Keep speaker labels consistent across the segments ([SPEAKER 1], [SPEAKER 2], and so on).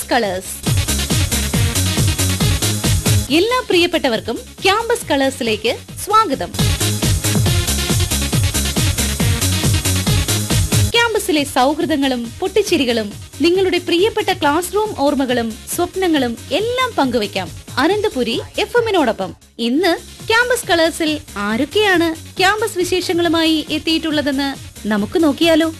[SPEAKER 1] colours എല്ലാ പ്രിയപ്പെട്ടവർക്കും campus കളേഴ്സിലേക്ക് സ്വാഗതം ക്യാമ്പസിലെ സൗഹൃദങ്ങളും പൊട്ടിച്ചിരികളും നിങ്ങളുടെ പ്രിയപ്പെട്ട ക്ലാസ് റൂം ഓർമ്മകളും സ്വപ്നങ്ങളും എല്ലാം പങ്കുവയ്ക്കാം അനന്തപുരി എഫ് എമ്മിനോടൊപ്പം ഇന്ന് ക്യാമ്പസ് കളേഴ്സിൽ ആരൊക്കെയാണ് ക്യാമ്പസ് വിശേഷങ്ങളുമായി എത്തിയിട്ടുള്ളതെന്ന് നമുക്ക് നോക്കിയാലോ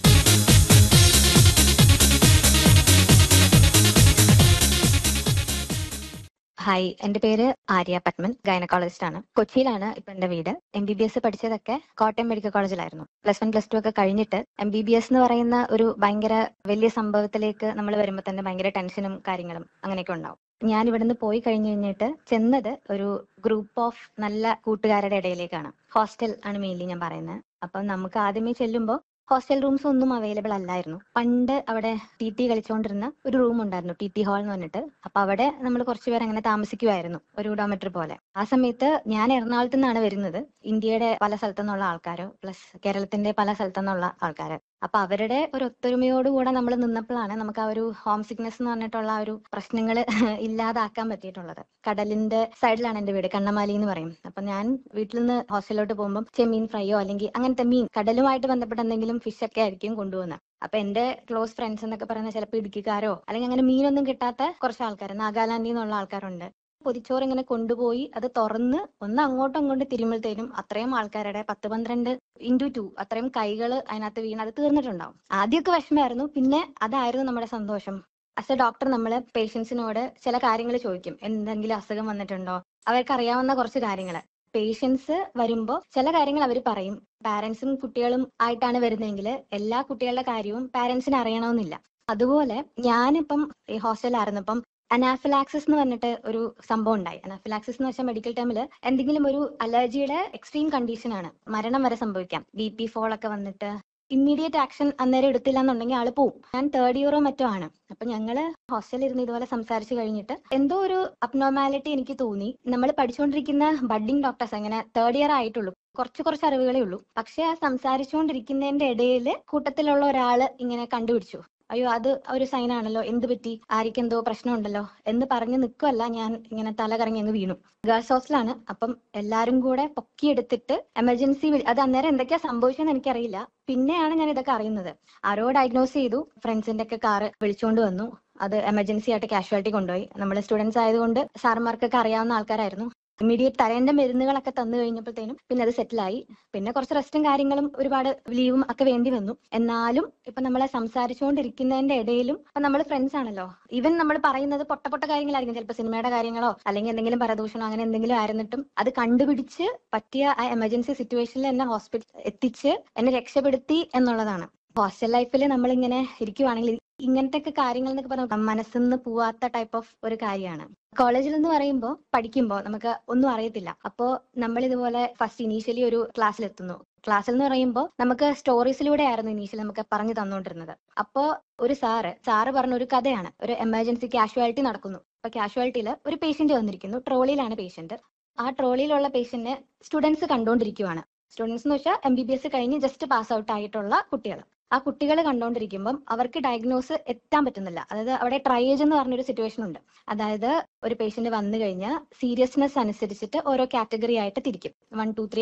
[SPEAKER 2] ഹായ് എന്റെ പേര് ആര്യ പത്മൻ ഗൈനക്കോളജിസ്റ്റ് ആണ് കൊച്ചിയിലാണ് ഇപ്പൊ എന്റെ വീട് എം ബി ബി എസ് പഠിച്ചതൊക്കെ കോട്ടയം മെഡിക്കൽ കോളേജിലായിരുന്നു പ്ലസ് വൺ പ്ലസ് ടു ഒക്കെ കഴിഞ്ഞിട്ട് എം ബി ബി എസ് എന്ന് പറയുന്ന ഒരു ഭയങ്കര വലിയ സംഭവത്തിലേക്ക് നമ്മൾ വരുമ്പോൾ തന്നെ ഭയങ്കര ടെൻഷനും കാര്യങ്ങളും അങ്ങനെയൊക്കെ ഉണ്ടാവും ഞാൻ ഇവിടുന്ന് പോയി കഴിഞ്ഞു കഴിഞ്ഞിട്ട് ചെന്നത് ഒരു ഗ്രൂപ്പ് ഓഫ് നല്ല കൂട്ടുകാരുടെ ഇടയിലേക്കാണ് ഹോസ്റ്റൽ ആണ് മെയിൻലി ഞാൻ പറയുന്നത് അപ്പം നമുക്ക് ആദ്യമേ ചെല്ലുമ്പോൾ ഹോസ്റ്റൽ റൂംസ് ഒന്നും അവൈലബിൾ അല്ലായിരുന്നു പണ്ട് അവിടെ ടി ടി കളിച്ചുകൊണ്ടിരുന്ന ഒരു റൂം ഉണ്ടായിരുന്നു ടി ടി ഹാൾ എന്ന് പറഞ്ഞിട്ട് അപ്പൊ അവിടെ നമ്മൾ കുറച്ചുപേർ അങ്ങനെ താമസിക്കുമായിരുന്നു ഒരു ഡോമെട്രി പോലെ ആ സമയത്ത് ഞാൻ എറണാകുളത്ത് നിന്നാണ് വരുന്നത് ഇന്ത്യയുടെ പല സ്ഥലത്തു നിന്നുള്ള ആൾക്കാരോ പ്ലസ് കേരളത്തിന്റെ പല സ്ഥലത്തു നിന്നുള്ള ആൾക്കാർ അപ്പൊ അവരുടെ ഒരു ഒത്തൊരുമയോടുകൂടെ നമ്മൾ നിന്നപ്പോഴാണ് നമുക്ക് ആ ഒരു ഹോം സിക്നെസ് എന്ന് പറഞ്ഞിട്ടുള്ള ആ ഒരു പ്രശ്നങ്ങൾ ഇല്ലാതാക്കാൻ പറ്റിയിട്ടുള്ളത് കടലിന്റെ സൈഡിലാണ് എന്റെ വീട് കണ്ണമാലി എന്ന് പറയും അപ്പൊ ഞാൻ വീട്ടിൽ നിന്ന് ഹോസ്റ്റലിലോട്ട് പോകുമ്പോൾ ചെമ്മീൻ ഫ്രൈയോ അല്ലെങ്കിൽ അങ്ങനത്തെ മീൻ കടലുമായിട്ട് ബന്ധപ്പെട്ട എന്തെങ്കിലും ഫിഷ് ഒക്കെ ആയിരിക്കും കൊണ്ടുപോകുന്നത് അപ്പൊ എന്റെ ക്ലോസ് ഫ്രണ്ട്സ് എന്നൊക്കെ പറയുന്ന ചിലപ്പോൾ ഇടുക്കിക്കാരോ അല്ലെങ്കിൽ അങ്ങനെ മീനൊന്നും കിട്ടാത്ത കുറച്ച് ആൾക്കാർ നാഗാലാൻഡിൽ നിന്നുള്ള ആൾക്കാരുണ്ട് പൊതിച്ചോറ് ഇങ്ങനെ കൊണ്ടുപോയി അത് തുറന്ന് ഒന്ന് അങ്ങോട്ടും അങ്ങോട്ടും തിരുമ്പഴത്തേനും അത്രയും ആൾക്കാരുടെ പത്ത് പന്ത്രണ്ട് ഇൻറ്റു ടു അത്രയും കൈകൾ അതിനകത്ത് വീണ് അത് തീർന്നിട്ടുണ്ടാവും ആദ്യമൊക്കെ വിഷമമായിരുന്നു പിന്നെ അതായിരുന്നു നമ്മുടെ സന്തോഷം ആസ് എ ഡോക്ടർ നമ്മൾ പേഷ്യൻസിനോട് ചില കാര്യങ്ങൾ ചോദിക്കും എന്തെങ്കിലും അസുഖം വന്നിട്ടുണ്ടോ അവർക്ക് അറിയാവുന്ന കുറച്ച് കാര്യങ്ങൾ പേഷ്യൻസ് വരുമ്പോൾ ചില കാര്യങ്ങൾ അവർ പറയും പാരന്റ്സും കുട്ടികളും ആയിട്ടാണ് വരുന്നതെങ്കിൽ എല്ലാ കുട്ടികളുടെ കാര്യവും പാരന്റ്സിന് അറിയണമെന്നില്ല അതുപോലെ ഞാനിപ്പം ഈ ഹോസ്റ്റലിലായിരുന്നപ്പം അനാഫിലാക്സിസ് എന്ന് പറഞ്ഞിട്ട് ഒരു സംഭവം ഉണ്ടായി അനാഫിലാക്സിസ് എന്ന് വെച്ചാൽ മെഡിക്കൽ ടൈമിൽ എന്തെങ്കിലും ഒരു അലർജിയുടെ എക്സ്ട്രീം കണ്ടീഷൻ ആണ് മരണം വരെ സംഭവിക്കാം ബി പി ഫോൾ ഒക്കെ വന്നിട്ട് ഇമ്മീഡിയറ്റ് ആക്ഷൻ അന്നേരം എടുത്തില്ല എന്നുണ്ടെങ്കിൽ ആള് പോവും ഞാൻ തേർഡ് ഇയറോ മറ്റോ ആണ് അപ്പൊ ഞങ്ങള് ഹോസ്റ്റലിൽ ഇരുന്ന് ഇതുപോലെ സംസാരിച്ചു കഴിഞ്ഞിട്ട് എന്തോ ഒരു അബ്നോർമാലിറ്റി എനിക്ക് തോന്നി നമ്മൾ പഠിച്ചുകൊണ്ടിരിക്കുന്ന ബഡ്ഡിംഗ് ഡോക്ടേഴ്സ് അങ്ങനെ തേർഡ് ഇയർ ആയിട്ടുള്ളൂ കുറച്ച് കുറച്ച് അറിവുകളേ ഉള്ളൂ പക്ഷെ ആ സംസാരിച്ചുകൊണ്ടിരിക്കുന്നതിന്റെ ഇടയിൽ കൂട്ടത്തിലുള്ള ഒരാള് ഇങ്ങനെ കണ്ടുപിടിച്ചു അയ്യോ അത് ഒരു സൈൻ ആണല്ലോ എന്ത് പറ്റി ആർക്കും എന്തോ പ്രശ്നമുണ്ടല്ലോ എന്ന് പറഞ്ഞ് നിൽക്കുമല്ല ഞാൻ ഇങ്ങനെ തല കറങ്ങി അങ്ങ് വീണു ഗേൾസ് ഹോസ്റ്റലാണ് അപ്പം എല്ലാരും കൂടെ പൊക്കിയെടുത്തിട്ട് എമർജൻസി അത് അന്നേരം എന്തൊക്കെയാ സംഭവിച്ചതെന്ന് എനിക്കറിയില്ല പിന്നെയാണ് ഞാൻ ഇതൊക്കെ അറിയുന്നത് ആരോ ഡയഗ്നോസ് ചെയ്തു ഫ്രണ്ട്സിന്റെ ഒക്കെ കാറ് വിളിച്ചുകൊണ്ട് വന്നു അത് എമർജൻസി ആയിട്ട് കാഷ്വാലിറ്റി കൊണ്ടുപോയി നമ്മൾ സ്റ്റുഡൻസ് ആയതുകൊണ്ട് സാർമാർക്കൊക്കെ അറിയാവുന്ന ആൾക്കാരായിരുന്നു ഇമ്മീഡിയറ്റ് തരേണ്ട മരുന്നുകളൊക്കെ തന്നു കഴിഞ്ഞപ്പോഴത്തേനും പിന്നെ അത് സെറ്റിലായി പിന്നെ കുറച്ച് റെസ്റ്റും കാര്യങ്ങളും ഒരുപാട് ലീവും ഒക്കെ വേണ്ടി വന്നു എന്നാലും ഇപ്പൊ നമ്മളെ സംസാരിച്ചുകൊണ്ടിരിക്കുന്നതിന്റെ ഇടയിലും ഇപ്പൊ നമ്മൾ ഫ്രണ്ട്സ് ആണല്ലോ ഈവൻ നമ്മൾ പറയുന്നത് പൊട്ട പൊട്ട കാര്യങ്ങളായിരിക്കും ചിലപ്പോൾ സിനിമയുടെ കാര്യങ്ങളോ അല്ലെങ്കിൽ എന്തെങ്കിലും പരദൂഷണോ അങ്ങനെ എന്തെങ്കിലും ആയിരുന്നിട്ടും അത് കണ്ടുപിടിച്ച് പറ്റിയ ആ എമർജൻസി സിറ്റുവേഷനിൽ എന്നെ ഹോസ്പിറ്റൽ എത്തിച്ച് എന്നെ രക്ഷപ്പെടുത്തി എന്നുള്ളതാണ് ഹോസ്റ്റൽ ലൈഫിൽ നമ്മളിങ്ങനെ ഇരിക്കുവാണെങ്കിൽ ഇങ്ങനത്തെ ഒക്കെ കാര്യങ്ങൾ എന്നൊക്കെ പറഞ്ഞാൽ മനസ്സിൽ നിന്ന് പോവാത്ത ടൈപ്പ് ഓഫ് ഒരു കാര്യമാണ് കോളേജിൽ എന്ന് പറയുമ്പോൾ പഠിക്കുമ്പോൾ നമുക്ക് ഒന്നും അറിയത്തില്ല അപ്പോൾ നമ്മൾ ഇതുപോലെ ഫസ്റ്റ് ഇനീഷ്യലി ഒരു ക്ലാസ്സിൽ എത്തുന്നു ക്ലാസ്സിൽ എന്ന് പറയുമ്പോൾ നമുക്ക് സ്റ്റോറീസിലൂടെ ആയിരുന്നു ഇനീഷ്യലി നമുക്ക് പറഞ്ഞു തന്നുകൊണ്ടിരുന്നത് അപ്പോ ഒരു സാറ് സാറ് പറഞ്ഞ ഒരു കഥയാണ് ഒരു എമർജൻസി കാഷ്വാലിറ്റി നടക്കുന്നു അപ്പൊ കാഷ്വാലിറ്റിയിൽ ഒരു പേഷ്യന്റ് വന്നിരിക്കുന്നു ട്രോളിയിലാണ് പേഷ്യന്റ് ആ ട്രോളിയിലുള്ള പേഷ്യന്റിനെ സ്റ്റുഡൻസ് കണ്ടുകൊണ്ടിരിക്കുവാണ് സ്റ്റുഡൻസ് എന്ന് വെച്ചാൽ എം ബി ബി എസ് കഴിഞ്ഞ് ജസ്റ്റ് പാസ് ഔട്ട് ആയിട്ടുള്ള കുട്ടികൾ ആ കുട്ടികൾ കണ്ടുകൊണ്ടിരിക്കുമ്പം അവർക്ക് ഡയഗ്നോസ് എത്താൻ പറ്റുന്നില്ല അതായത് അവിടെ ട്രയേജ് എന്ന് പറഞ്ഞൊരു സിറ്റുവേഷൻ ഉണ്ട് അതായത് ഒരു പേഷ്യന്റ് വന്നു കഴിഞ്ഞാൽ സീരിയസ്നെസ് അനുസരിച്ചിട്ട് ഓരോ കാറ്റഗറി ആയിട്ട് തിരിക്കും വൺ ടു ത്രീ